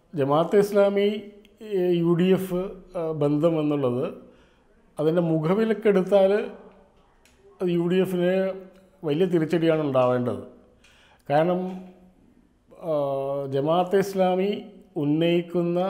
Jamaat-e Islami U D F ബന്ധം എന്നുള്ളത് അതിൻ്റെ മുഖവിലക്കെടുത്താൽ അത് യു ഡി എഫിന് വലിയ തിരിച്ചടിയാണ് ഉണ്ടാവേണ്ടത് കാരണം ആ, ജമാഅത്തെ ഇസ്ലാമി ഉന്നയിക്കുന്ന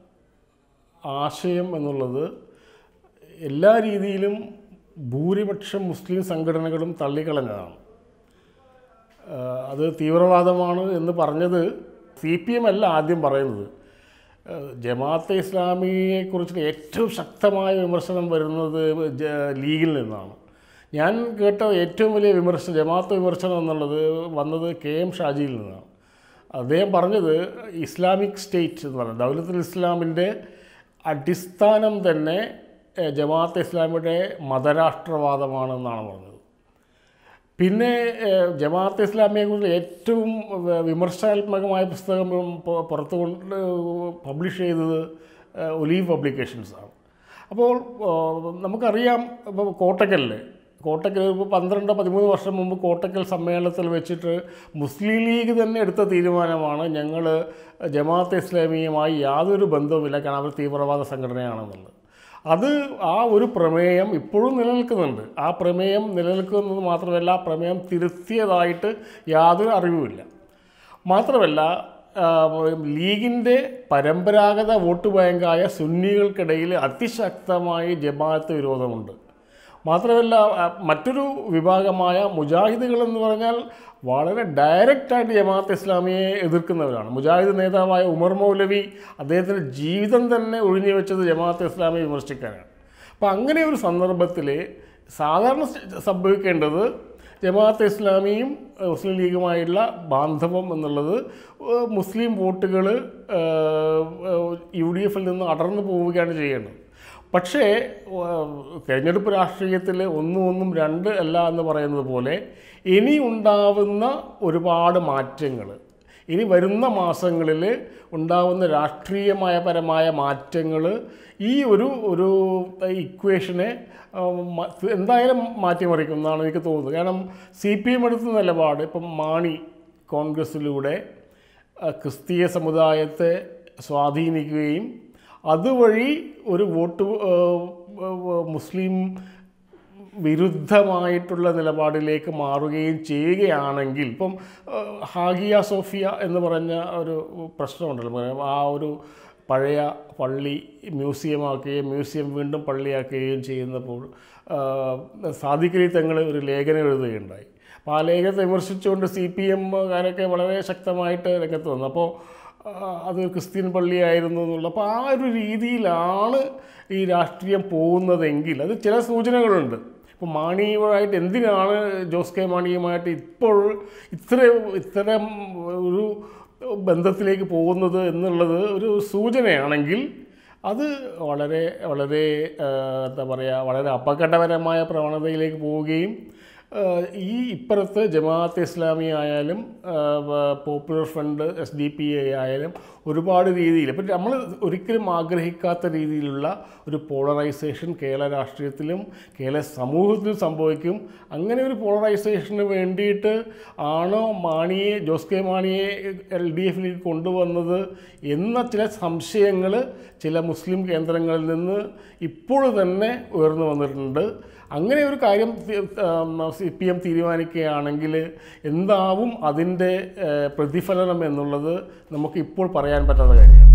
ആശയം എന്നുള്ളത് എല്ലാ രീതിയിലും ഭൂരിപക്ഷം മുസ്ലിം സംഘടനകളും തള്ളിക്കളഞ്ഞതാണ് ആ, അത് തീവ്രവാദമാണ് എന്ന് പറഞ്ഞത് സി പി എം അല്ല ആദ്യം പറയുന്നത് ആ, ജമാഅത്തെ ഇസ്ലാമിയെക്കുറിച്ച് ഏറ്റവും ശക്തമായ വിമർശനം വരുന്നത് ജ- ലീഗിൽ നിന്നാണ് ഞാൻ കേട്ട ഏറ്റവും വലിയ വിമർശനം ജമാഅത്ത് വിമർശനം എന്നുള്ളത് വന്നത് കെ എം ഷാജിയിൽ നിന്നാണ് അദ്ദേഹം പറഞ്ഞത് ഇസ്ലാമിക് സ്റ്റേറ്റ് എന്ന് പറയുന്നത് ദൗലത്തുൽ ഇസ്ലാമിൻ്റെ അടിസ്ഥാനം തന്നെ ഏഹ്, ജമാഅത്തെ ഇസ്ലാമിയുടെ മതരാഷ്ട്രവാദമാണെന്നാണ് പറഞ്ഞത് പിന്നെ ഏഹ്, ജമാഅത്തെ ഇസ്ലാമിയെക്കുറിച്ച് ഏറ്റവും വ- വിമർശനാത്മകമായ പുസ്തകം പു- പുറത്തു കൊണ്ട് പബ്ലിഷ് ചെയ്തത് ഏഹ്, ഒലീവ് പബ്ലിക്കേഷൻസാണ് അപ്പോൾ ഏഹ്, നമുക്കറിയാം ഇപ്പോൾ കോട്ടക്കലിൽ കോട്ടക്കൽ ഇപ്പോൾ പന്ത്രണ്ട് പതിമൂന്ന് വർഷം മുമ്പ് കോട്ടക്കൽ സമ്മേളനത്തിൽ വെച്ചിട്ട് മുസ്ലിം ലീഗ് തന്നെ എടുത്ത തീരുമാനമാണ് ഞങ്ങൾ ജമാഅത്തെ ഇസ്ലാമിയുമായി യാതൊരു ബന്ധവുമില്ല കാരണം അവർ തീവ്രവാദ സംഘടനയാണെന്നുള്ളത് അത് ആ ഒരു പ്രമേയം ഇപ്പോഴും നിലനിൽക്കുന്നുണ്ട് ആ പ്രമേയം നിലനിൽക്കുന്നത് മാത്രമല്ല ആ പ്രമേയം തിരുത്തിയതായിട്ട് യാതൊരു അറിവുമില്ല മാത്രമല്ല ആ, ലീഗിൻ്റെ പരമ്പരാഗത വോട്ട് ബാങ്കായ സുന്നികൾക്കിടയിൽ അതിശക്തമായി ജമാഅത്ത് വിരോധമുണ്ട് മാത്രമല്ല ആ, മറ്റൊരു വിഭാഗമായ മുജാഹിദുകൾ എന്ന് പറഞ്ഞാൽ വളരെ ഡയറക്റ്റായിട്ട് ജമാഅത്ത് ഇസ്ലാമിയെ എതിർക്കുന്നവരാണ് മുജാഹിദ് നേതാവായ ഉമർ മൗലവി അദ്ദേഹത്തിൻ്റെ ജീവിതം തന്നെ ഒഴിഞ്ഞു വെച്ചത് ജമാഅത്ത് ഇസ്ലാമിയെ വിമർശിക്കാനാണ് അപ്പോൾ അങ്ങനെ ഒരു സന്ദർഭത്തിൽ സാധാരണ സ- സംഭവിക്കേണ്ടത് ജമാഅത്ത് ഇസ്ലാമിയും ഏഹ്, മുസ്ലിം ലീഗുമായുള്ള ബാന്ധവം എന്നുള്ളത് ഏഹ്, മുസ്ലിം വോട്ടുകൾ യു ഡി എഫിൽ നിന്ന് അടർന്നു പോവുകയാണ് ചെയ്യേണ്ടത് പക്ഷേ ഏഹ്, തെരഞ്ഞെടുപ്പ് രാഷ്ട്രീയത്തിൽ ഒന്നും ഒന്നും രണ്ട് അല്ല എന്ന് പറയുന്നത് പോലെ ഇനി ഉണ്ടാവുന്ന ഒരുപാട് മാറ്റങ്ങൾ ഇനി വരുന്ന മാസങ്ങളിൽ ഉണ്ടാവുന്ന രാഷ്ട്രീയമായ പരമായ മാറ്റങ്ങൾ ഈ ഒരു ഒരു ഇക്വേഷനെ ആ, മ- എന്തായാലും മാറ്റിമറിക്കും എന്നാണ് എനിക്ക് തോന്നുന്നത് കാരണം സി പി എം എടുത്ത നിലപാട് ഇപ്പം മാണി കോൺഗ്രസ്സിലൂടെ ആ, ക്രിസ്തീയ സമുദായത്തെ സ്വാധീനിക്കുകയും അതുവഴി ഒരു വോട്ട് ആ, ആ, മുസ്ലിം വിരുദ്ധമായിട്ടുള്ള നിലപാടിലേക്ക് മാറുകയും ചെയ്യുകയാണെങ്കിൽ ഇപ്പം ആ, ഹാഗിയ സോഫിയ എന്ന് പറഞ്ഞ ഒരു പ്രശ്നമുണ്ടല്ലോ ആ ഒരു പഴയ പള്ളി മ്യൂസിയമാക്കുകയും മ്യൂസിയം വീണ്ടും പള്ളിയാക്കുകയും ചെയ്യുന്നപ്പോൾ ആ, സാദിഖലി തങ്ങൾ ഒരു ലേഖനം എഴുതുകയുണ്ടായി അപ്പോൾ ആ ലേഖനത്തെ വിമർശിച്ചുകൊണ്ട് സി പി എമ്മുകാരൊക്കെ വളരെ ശക്തമായിട്ട് രംഗത്ത് വന്നു അപ്പോൾ ആ, അത് ക്രിസ്ത്യൻ പള്ളിയായിരുന്നു എന്നുള്ള അപ്പോൾ ആ ഒരു രീതിയിലാണ് ഈ രാഷ്ട്രീയം പോകുന്നതെങ്കിൽ അത് ചില സൂചനകളുണ്ട് ഇപ്പോൾ മാണിയുമായിട്ട് എന്തിനാണ് ജോസ് കെ മാണിയുമായിട്ട് ഇപ്പോൾ ഇത്ര ഇത്തരം ഒരു ബന്ധത്തിലേക്ക് പോകുന്നത് എന്നുള്ളത് ഒരു സൂചനയാണെങ്കിൽ അത് വളരെ വളരെ ആ, എന്താ പറയുക വളരെ അപകടകരമായ പ്രവണതയിലേക്ക് പോവുകയും ആ, ഈ ഇപ്പുറത്ത് ജമാഅത്ത് ഇസ്ലാമി ആയാലും ആ, വ- popular front S D P I ആയാലും ഒരുപാട് രീതിയിൽ ഇപ്പം നമ്മൾ ഒരിക്കലും ആഗ്രഹിക്കാത്ത രീതിയിലുള്ള ഒരു പോളറൈസേഷൻ കേരള രാഷ്ട്രീയത്തിലും കേരള സമൂഹത്തിലും സംഭവിക്കും അങ്ങനെ ഒരു പോളറൈസേഷന് വേണ്ടിയിട്ട് ആണോ മാണിയെ ജോസ് കെ മാണിയെ എൽ ഡി എഫിലേക്ക് കൊണ്ടുവന്നത് എന്ന ചില സംശയങ്ങൾ ചില മുസ്ലിം കേന്ദ്രങ്ങളിൽ നിന്ന് ഇപ്പോൾ തന്നെ ഉയർന്നു വന്നിട്ടുണ്ട് അങ്ങനെ ഒരു കാര്യം സി പി എം തീരുമാനിക്കുകയാണെങ്കിൽ എന്താവും അതിൻ്റെ ഏഹ്, പ്രതിഫലനം എന്നുള്ളത് നമുക്ക് ഇപ്പോൾ പറയാൻ പറ്റാത്ത കാര്യമാണ്